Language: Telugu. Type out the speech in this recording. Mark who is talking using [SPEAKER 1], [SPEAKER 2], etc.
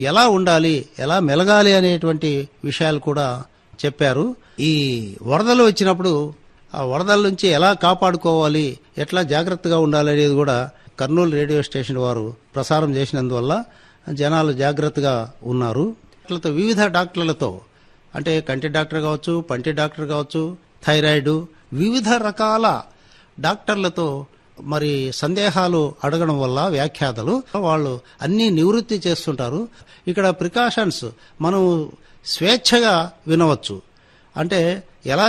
[SPEAKER 1] ఎలా ఉండాలి ఎలా మెలగాలి అనేటువంటి విషయాలు కూడా చెప్పారు ఈ వరదలు వచ్చినప్పుడు ఆ వరదల నుంచి ఎలా కాపాడుకోవాలి ఎట్లా జాగ్రత్తగా ఉండాలి అనేది కూడా కర్నూలు రేడియో స్టేషన్ వారు ప్రసారం చేసినందువల్ల జనాలు జాగ్రత్తగా ఉన్నారు డాక్టర్లతో వివిధ డాక్టర్లతో అంటే కంటి డాక్టర్ కావచ్చు పంటి డాక్టర్ కావచ్చు థైరాయిడ్ వివిధ రకాల డాక్టర్లతో మరి సందేహాలు అడగడం వల్ల వ్యాఖ్యాతలు వాళ్ళు అన్ని నివృత్తి చేస్తుంటారు ఇక్కడ ప్రికాషన్స్ మనం స్వేచ్ఛగా వినవచ్చు అంటే ఎలా